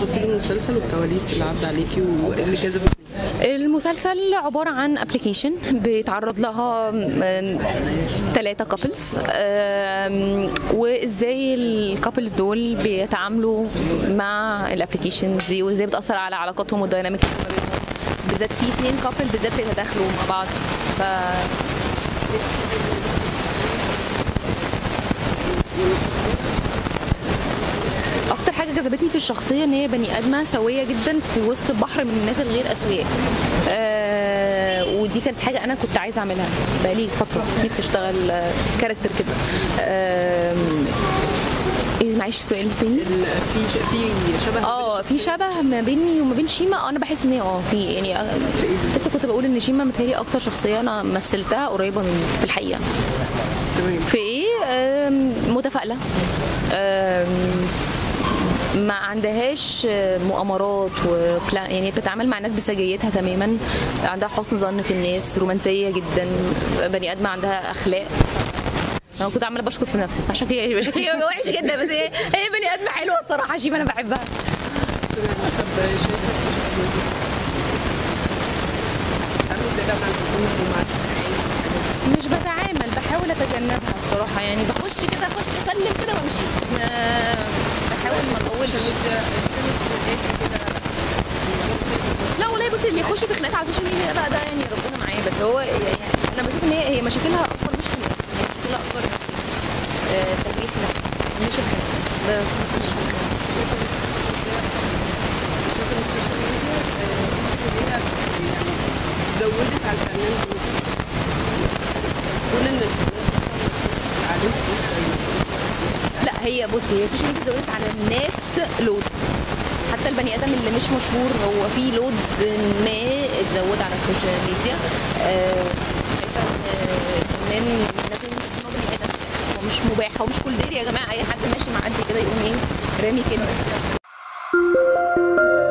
تفاصيل المسلسل والكواليس اللي عدى عليكي وايه اللي جذبك المسلسل عبارة عن ابلكيشن بيتعرض لها ثلاثة كابلز وازاي الكابلز دول بيتعاملوا مع الابلكيشن دي وازاي بتأثر على علاقاتهم والديناميك اللي ما بينهم بالذات في اثنين كابل بالذات بيتداخلوا مع بعض ف اكتر حاجه جذبتني في الشخصيه ان هي بني ادمه سويه جدا في وسط بحر من الناس الغير اسوياء آه ودي كانت حاجه انا كنت عايزه اعملها بقالي فتره نفسي اشتغل آه كاركتر كده آه إيه معلش السؤال التاني ال- في ش- في شبه اه في شبه ما بيني وما بين شيما انا بحس ان هي اه في يعني آه، لسه كنت بقول ان شيما متهيألي اكتر شخصيه انا مثلتها قريبه مني في الحقيقه تمام في ايه آم، متفائله آم، ما عندهاش مؤامرات وبلا يعني بتتعامل مع الناس بسجيتها تماما عندها حسن ظن في الناس رومانسيه جدا بني ادمه عندها اخلاق انا كنت عماله بشكر في نفسي صح شكلي شكلي وحش جدا بس هي هي بني ادمه حلوه الصراحه شيما انا بحبها طب شايفه تعمل ده مع الجمهور ومع مش بتعامل بحاول اتجنبها الصراحه يعني بخش كده اخش اسلم كده وامشي ما- بحاول ما اطولش لا والله بصي اللي يخش في خناقات على السوشيال ميديا بقى ده يعني ربنا معاه بس هو يعني انا بشوف ان هي هي مشاكلها اكبر مش خناقات هي مشاكلها اكبر آه، تجريح نفسي مش الخناقات بس مش الخناقات زودت على الفنان كون ان عليه لا هي بصي هي السوشيال ميديا زودت على الناس لود حتى البني ادم اللي مش مشهور هو في لود ما اتزود على السوشيال ميديا آه، شايفه ان الفنان لازم يكون هو بني ادم في الآخر. هو مش مباح هو مش كل دير يا جماعه اي حد ماشي معدي كده يقوم ايه رامي كلمه